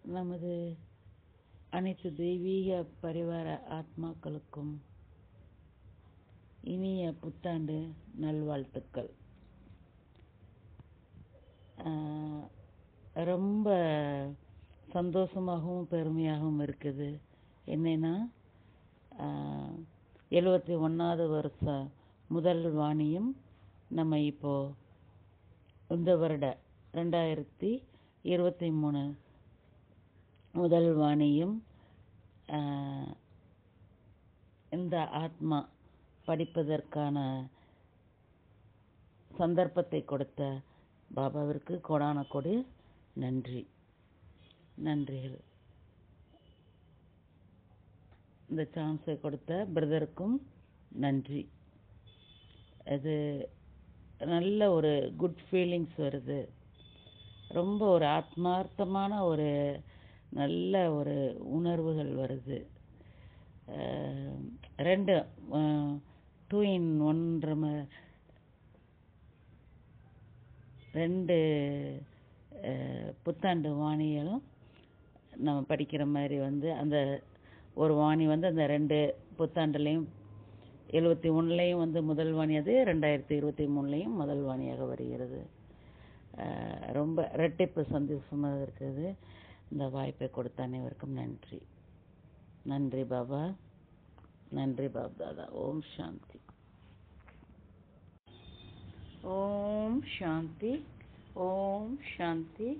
நமது அனைத்து தெய்வீக பரிவார ஆத்மாக்களுக்கும் இனிய புத்தாண்டு நல்வாழ்த்துக்கள் ஆஹ் ரொம்ப சந்தோஷமாகவும் பெருமையாகவும் இருக்குது என்னன்னா எழுபத்தி ஒன்றாவது வருஷம் முதல் வாணியம் நம்ம இப்போ இந்த வருட ரெண்டாயிரத்தி இருபத்தி மூணு முதல் வாணியம் ஆஹ் இந்த ஆத்மா படிப்பதற்கான சந்தர்ப்பத்தை கொடுத்த பாபாவிற்கு கோடான கொடி நன்றி நன்றிகள் இந்த சான்ஸை கொடுத்த பிரதருக்கும் நன்றி அது நல்ல ஒரு குட் ஃபீலிங்ஸ் வருது ரொம்ப ஒரு ஆத்மார்த்தமான ஒரு நல்ல ஒரு உணர்வுகள் வருது அஹ் ரெண்டு டூ இன் ஒன்ற ரெண்டு அஹ், புத்தாண்டு வாணிகளும் நம்ம படிக்கிற மாதிரி வந்து அந்த ஒரு வாணி வந்து அந்த ரெண்டு புத்தாண்டுலேயும் எழுபத்தி ஒன்றுலேயும் வந்து முதல் வாணி அது ரெண்டாயிரத்தி இருபத்தி மூணுலேயும் முதல் வாணியாக வருகிறது அஹ், ரொம்ப ரெட்டிப்பு சந்தோஷமாக இருக்குது இந்த வாய்ப்பை கொடுத்த அனைவருக்கும் நன்றி நன்றி பாபா நன்றி பாப் தாதா ஓம் சாந்தி ஓம் சாந்தி ஓம் சாந்தி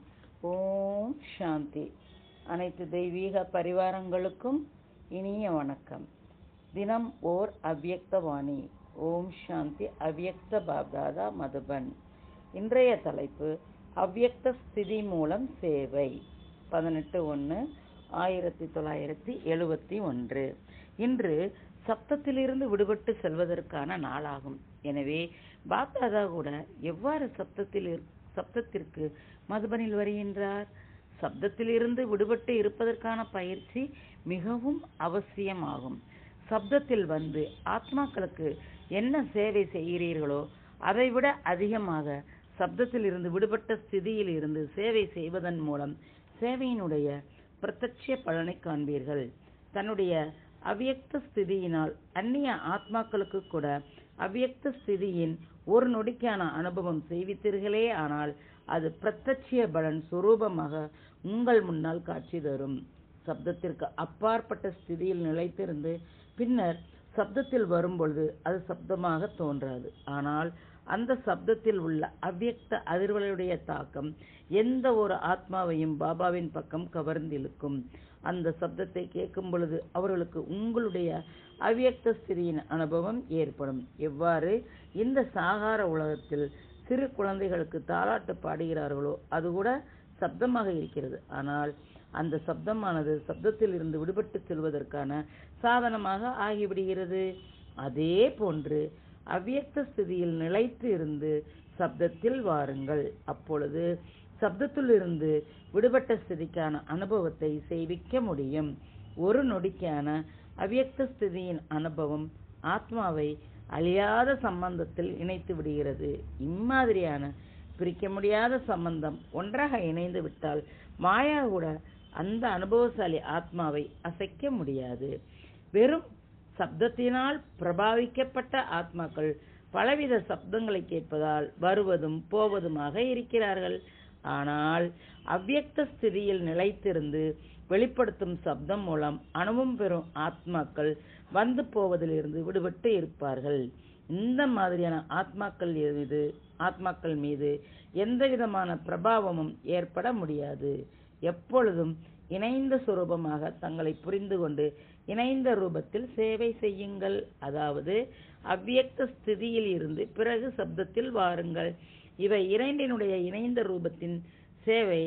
ஓம் சாந்தி அனைத்து தெய்வீக பரிவாரங்களுக்கும் இனிய வணக்கம் தினம் ஓர் அவ்யக்த வாணி ஓம் சாந்தி அவ்யக்த பாப்தாதா மதுபன் இன்றைய தலைப்பு அவ்யக்த ஸ்திதி மூலம் சேவை பதினெட்டு ஒன்று ஆயிரத்தி தொள்ளாயிரத்தி எழுபத்தி ஒன்று இன்று சப்தத்திலிருந்து விடுபட்டு செல்வதற்கான நாளாகும் எனவே பாப்தாதா கூட எவ்வாறு சப்தத்தில் இரு- சப்தத்திற்கு மதுபனில் வருகின்றார் சப்தத்திலிருந்து விடுபட்டு இருப்பதற்கான பயிற்சி மிகவும் அவசியமாகும் சப்தத்தில் வந்து ஆத்மாக்களுக்கு என்ன சேவை செய்கிறீர்களோ அதைவிட அதிகமாக சப்தத்தில் இருந்து விடுபட்ட ஸ்திதியில் இருந்து சேவை செய்வதன் மூலம் சேவையினுடைய பிரத்யட்ச பலனை காண்பீர்கள் தன்னுடைய அவ்யக்த ஸ்திதியினால் அந்நிய ஆத்மாக்களுக்கு கூட அவ்யக்த ஸ்திதியின் ஒரு நொடிக்கான அனுபவம் செய்வித்தீர்களே ஆனால் அது பிரத்யட்சிய பலன் சுரூபமாக உங்கள் முன்னால் காட்சி தரும் சப்தத்திற்கு அப்பாற்பட்ட ஸ்திதியில் நிலைத்திருந்து பின்னர் சப்தத்தில் வரும்பொழுது அது சப்தமாக தோன்றாது ஆனால் அந்த சப்தத்தில் உள்ள அவ்யக்த அதிர்வலையுடைய தாக்கம் எந்த ஒரு ஆத்மாவையும் பாபாவின் பக்கம் கவர்ந்திழுக்கும் அந்த சப்தத்தை கேட்கும் பொழுது அவர்களுக்கு உங்களுடைய அவ்யக்த ஸ்திதியின் அனுபவம் ஏற்படும் எவ்வாறு இந்த சாகார உலகத்தில் சிறு குழந்தைகளுக்கு தாலாட்டு பாடுகிறார்களோ அது கூட சப்தமாக இருக்கிறது ஆனால் அந்த சப்தமானது சப்தத்தில் இருந்து விடுபட்டு செல்வதற்கான சாதனமாக ஆகிவிடுகிறது அதே போன்று அவ்யக்த ஸ்திதியில் நிலைத்து இருந்து சப்தத்தில் வாருங்கள் அப்பொழுது சப்தத்திலிருந்து விடுபட்ட ஸ்திதிக்கான அனுபவத்தை செய்விக்க முடியும் ஒரு நொடிக்கான அவ்யக்த ஸ்திதியின் அனுபவம் ஆத்மாவை அழியாத சம்பந்தத்தில் இணைத்து விடுகிறது இம்மாதிரியான பிரிக்க முடியாத சம்பந்தம் ஒன்றாக இணைந்து விட்டால் மாயா கூட அந்த அனுபவசாலி ஆத்மாவை அசைக்க முடியாது வெறும் சப்தத்தினால் பிரபாவிக்கப்பட்ட ஆத்மாக்கள் பலவித சப்தங்களை கேட்பதால் வருவதும் போவதுமாக இருக்கிறார்கள் ஆனால் அவ்யக்த ஸ்திதியில் நிலைத்திருந்து வெளிப்படுத்தும் சப்தம் மூலம் அனுபவம் பெறும் ஆத்மாக்கள் வந்து போவதிலிருந்து விடுபட்டு இருப்பார்கள் இந்த மாதிரியான ஆத்மாக்கள் மீது ஆத்மாக்கள் மீது எந்த விதமான பிரபாவமும் ஏற்பட முடியாது எப்பொழுதும் இணைந்த சுரூபமாக தங்களை புரிந்து கொண்டு இணைந்த ரூபத்தில் சேவை செய்யுங்கள் அதாவது அவ்யக்த ஸ்திதியில் இருந்து பிறகு சப்தத்தில் வாருங்கள் இவை இரண்டினுடைய இணைந்த ரூபத்தின் சேவை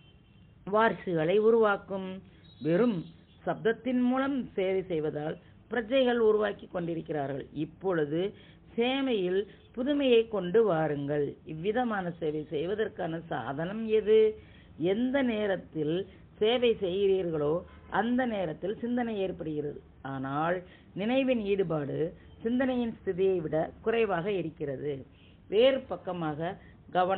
வாரிசுகளை உருவாக்கும் வெறும் சப்தத்தின் மூலம் சேவை செய்வதால் பிரஜைகள் உருவாக்கி கொண்டிருக்கிறார்கள் இப்பொழுது சேவையில் புதுமையை கொண்டு வாருங்கள் இவ்விதமான சேவை செய்வதற்கான சாதனம் எது எந்த நேரத்தில் சேவை செய்கிறீர்களோ அந்த நேரத்தில் சிந்தனை ஏற்படுகிறது ஆனால் நினைவின் ஈடுபாடு சிந்தனையின் ஸ்திதியை விட குறைவாக இருக்கிறது வேறு பக்கமாக கவனம்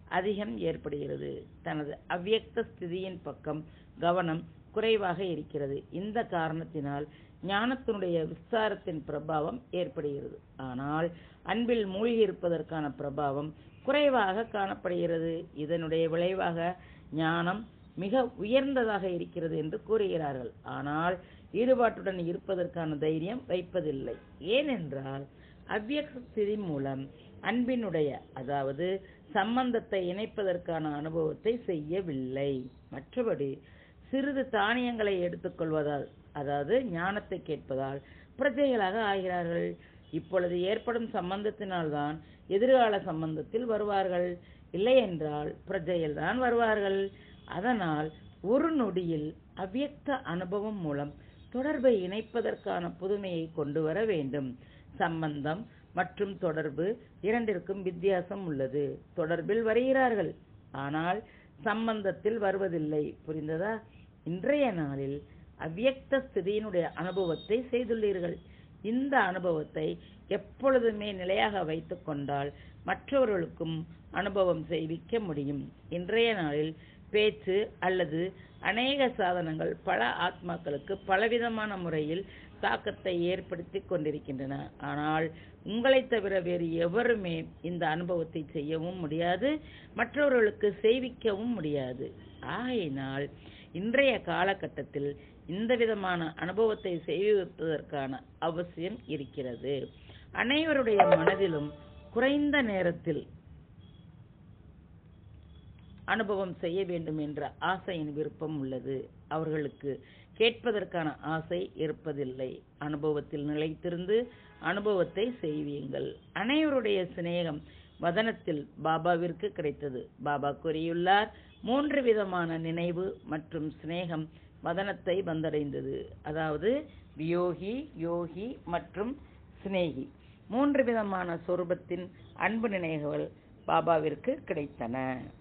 அதிகம் ஏற்படுகிறது தனது அவ்வியக்த ஸ்திதியின் பக்கம் கவனம் குறைவாக இருக்கிறது இந்த காரணத்தினால் ஞானத்தினுடைய விஸ்தாரத்தின் பிரபாவம் ஏற்படுகிறது ஆனால் அன்பில் மூழ்கி இருப்பதற்கான பிரபாவம் குறைவாக காணப்படுகிறது இதனுடைய விளைவாக ஞானம் மிக உயர்ந்ததாக இருக்கிறது என்று கூறுகிறார்கள் ஆனால் ஈடுபாட்டுடன் இருப்பதற்கான தைரியம் வைப்பதில்லை ஏனென்றால் அவ்வியக்த ஸ்திதி மூலம் அன்பினுடைய அதாவது சம்பந்தத்தை இணைப்பதற்கான அனுபவத்தை செய்யவில்லை மற்றபடி சிறிது தானியங்களை எடுத்துக்கொள்வதால் அதாவது ஞானத்தை கேட்பதால் பிரஜைகளாக ஆகிறார்கள் இப்பொழுது ஏற்படும் சம்பந்தத்தினால்தான் எதிர்கால சம்பந்தத்தில் வருவார்கள் இல்லை என்றால் பிரஜையில் தான் வருவார்கள் அதனால் ஒரு நொடியில் அவ்வியக்த அனுபவம் மூலம் தொடர்பை இணைப்பதற்கான புதுமையை கொண்டு வர வேண்டும் சம்பந்தம் மற்றும் தொடர்பு இரண்டிற்கும் வித்தியாசம் உள்ளது தொடர்பில் வருகிறார்கள் ஆனால் சம்பந்தத்தில் வருவதில்லை புரிந்ததா இன்றைய நாளில் அவ்வியக்த ஸ்திதியினுடைய அனுபவத்தை செய்துள்ளீர்கள் இந்த அனுபவத்தை எப்பொழுதுமே நிலையாக வைத்துக் கொண்டால் மற்றவர்களுக்கும் அனுபவம் செய்விக்க முடியும் இன்றைய நாளில் பேச்சு அல்லது அநேக சாதனங்கள் பல ஆத்மாக்களுக்கு பலவிதமான முறையில் தாக்கத்தை ஏற்படுத்தி கொண்டிருக்கின்றன ஆனால் உங்களை தவிர வேறு எவருமே இந்த அனுபவத்தை செய்யவும் முடியாது மற்றவர்களுக்கு செய்விக்கவும் முடியாது ஆகையினால் இன்றைய காலகட்டத்தில் இந்த விதமான அனுபவத்தை செய்விப்பதற்கான அவசியம் இருக்கிறது அனைவருடைய மனதிலும் குறைந்த நேரத்தில் அனுபவம் செய்ய வேண்டும் என்ற ஆசையின் விருப்பம் உள்ளது அவர்களுக்கு கேட்பதற்கான ஆசை இருப்பதில்லை அனுபவத்தில் நிலைத்திருந்து அனுபவத்தை செய்வீங்கள் அனைவருடைய சிநேகம் வதனத்தில் பாபாவிற்கு கிடைத்தது பாபா கூறியுள்ளார் மூன்று விதமான நினைவு மற்றும் சிநேகம் வதனத்தை வந்தடைந்தது அதாவது வியோகி யோகி மற்றும் சிநேகி மூன்று விதமான சொரூபத்தின் அன்பு நினைவுகள் பாபாவிற்கு கிடைத்தன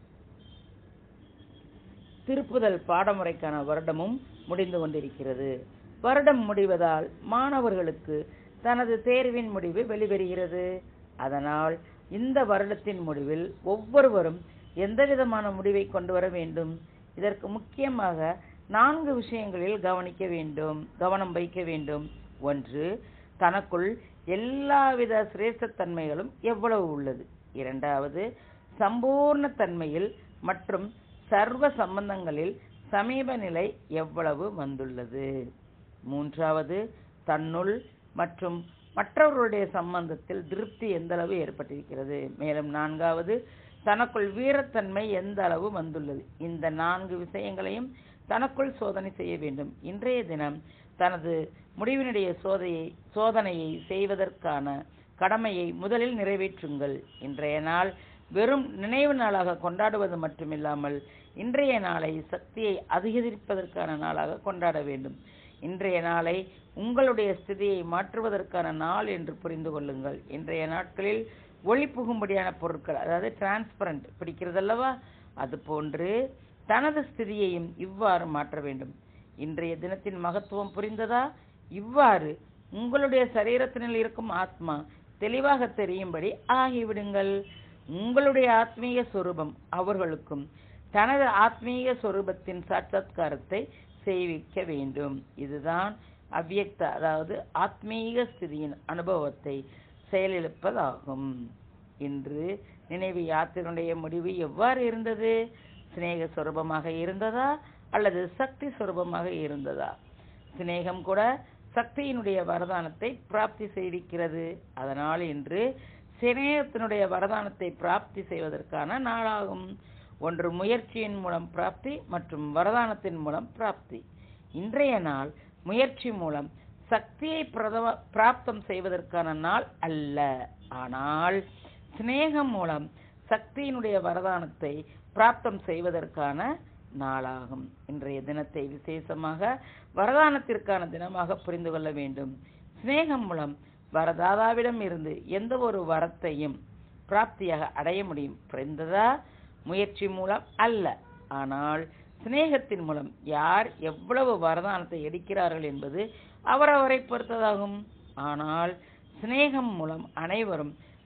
திருப்புதல் பாடமுறைக்கான வருடமும் முடிந்து கொண்டிருக்கிறது வருடம் முடிவதால் மாணவர்களுக்கு தனது தேர்வின் முடிவு வெளிவருகிறது அதனால் இந்த வருடத்தின் முடிவில் ஒவ்வொருவரும் எந்த விதமான முடிவை கொண்டு வர வேண்டும் இதற்கு முக்கியமாக நான்கு விஷயங்களில் கவனிக்க வேண்டும் கவனம் வைக்க வேண்டும் ஒன்று தனக்குள் எல்லாவித சிரேஷ்டத்தன்மைகளும் எவ்வளவு உள்ளது இரண்டாவது சம்பூர்ண தன்மையில் மற்றும் சர்வ சம்பந்தங்களில் சமீப நிலை எவ்வளவு வந்துள்ளது மூன்றாவது தன்னுள் மற்றும் மற்றவர்களுடைய சம்பந்தத்தில் திருப்தி எந்த அளவு ஏற்பட்டிருக்கிறது மேலும் நான்காவது தனக்குள் வீரத்தன்மை எந்த அளவு வந்துள்ளது இந்த நான்கு விஷயங்களையும் தனக்குள் சோதனை செய்ய வேண்டும் இன்றைய தினம் தனது முடிவினுடைய சோதையை சோதனையை செய்வதற்கான கடமையை முதலில் நிறைவேற்றுங்கள் இன்றைய நாள் வெறும் நினைவு நாளாக கொண்டாடுவது மட்டுமில்லாமல் இன்றைய நாளை சக்தியை அதிகரிப்பதற்கான நாளாக கொண்டாட வேண்டும் இன்றைய நாளை உங்களுடைய ஸ்திதியை மாற்றுவதற்கான நாள் என்று புரிந்து கொள்ளுங்கள் இன்றைய நாட்களில் ஒளி புகும்படியான பொருட்கள் அதாவது டிரான்ஸ்பரண்ட் பிடிக்கிறதல்லவா அதுபோன்று தனது ஸ்திதியையும் இவ்வாறு மாற்ற வேண்டும் இன்றைய தினத்தின் மகத்துவம் புரிந்ததா இவ்வாறு உங்களுடைய சரீரத்தினில் இருக்கும் ஆத்மா தெளிவாக தெரியும்படி ஆகிவிடுங்கள் உங்களுடைய ஆத்மீய சொரூபம் அவர்களுக்கும் தனது ஆத்மீக சொரூபத்தின் சாட்சாத்காரத்தை செய்விக்க வேண்டும் இதுதான் அவ்வியக்த அதாவது ஆத்மீக ஸ்திதியின் அனுபவத்தை செயலிழப்பதாகும் இன்று நினைவு யாத்திரையுடைய முடிவு எவ்வாறு இருந்தது சிநேக சொரூபமாக இருந்ததா அல்லது சக்தி சொரூபமாக இருந்ததா சிநேகம் கூட சக்தியினுடைய வரதானத்தை பிராப்தி செய்விக்கிறது அதனால் இன்று சிநேகத்தினுடைய வரதானத்தை பிராப்தி செய்வதற்கான நாளாகும் ஒன்று முயற்சியின் மூலம் பிராப்தி மற்றும் வரதானத்தின் மூலம் பிராப்தி இன்றைய நாள் முயற்சி மூலம் சக்தியை பிரதவ பிராப்தம் செய்வதற்கான நாள் அல்ல ஆனால் சிநேகம் மூலம் சக்தியினுடைய வரதானத்தை பிராப்தம் செய்வதற்கான நாளாகும் இன்றைய தினத்தை விசேஷமாக வரதானத்திற்கான தினமாக புரிந்து கொள்ள வேண்டும் சிநேகம் மூலம் வரதாதாவிடம் இருந்து எந்த ஒரு வரத்தையும் பிராப்தியாக அடைய முடியும் புரிந்ததா முயற்சி மூலம் அல்ல ஆனால் சிநேகத்தின் மூலம் யார் எவ்வளவு வரதானத்தை எடுக்கிறார்கள் என்பது அவரவரை பொறுத்ததாகும் ஆனால் சிநேகம் மூலம் அனைவரும்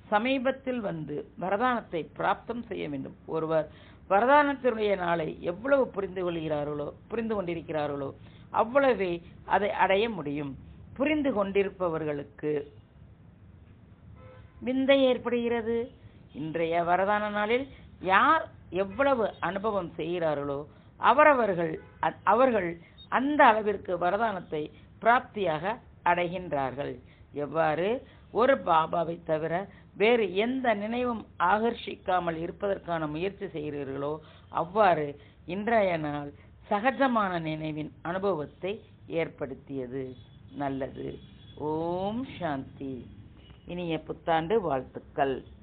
சமீபத்தில் வந்து வரதானத்தை பிராப்தம் செய்ய வேண்டும் ஒருவர் வரதானத்தினுடைய நாளை எவ்வளவு புரிந்து கொள்கிறார்களோ புரிந்து கொண்டிருக்கிறார்களோ அவ்வளவே அதை அடைய முடியும் புரிந்து கொண்டிருப்பவர்களுக்கு விந்தை ஏற்படுகிறது இன்றைய வரதான நாளில் யார் எவ்வளவு அனுபவம் செய்கிறார்களோ அவரவர்கள் அ- அவர்கள் அந்த அளவிற்கு வரதானத்தை பிராப்தியாக அடைகின்றார்கள் எவ்வாறு ஒரு பாபாவை தவிர வேறு எந்த நினைவும் ஆகர்ஷிக்காமல் இருப்பதற்கான முயற்சி செய்கிறீர்களோ அவ்வாறு இன்றைய நாள் சகஜமான நினைவின் அனுபவத்தை ஏற்படுத்தியது நல்லது ஓம் சாந்தி இனிய புத்தாண்டு வாழ்த்துக்கள்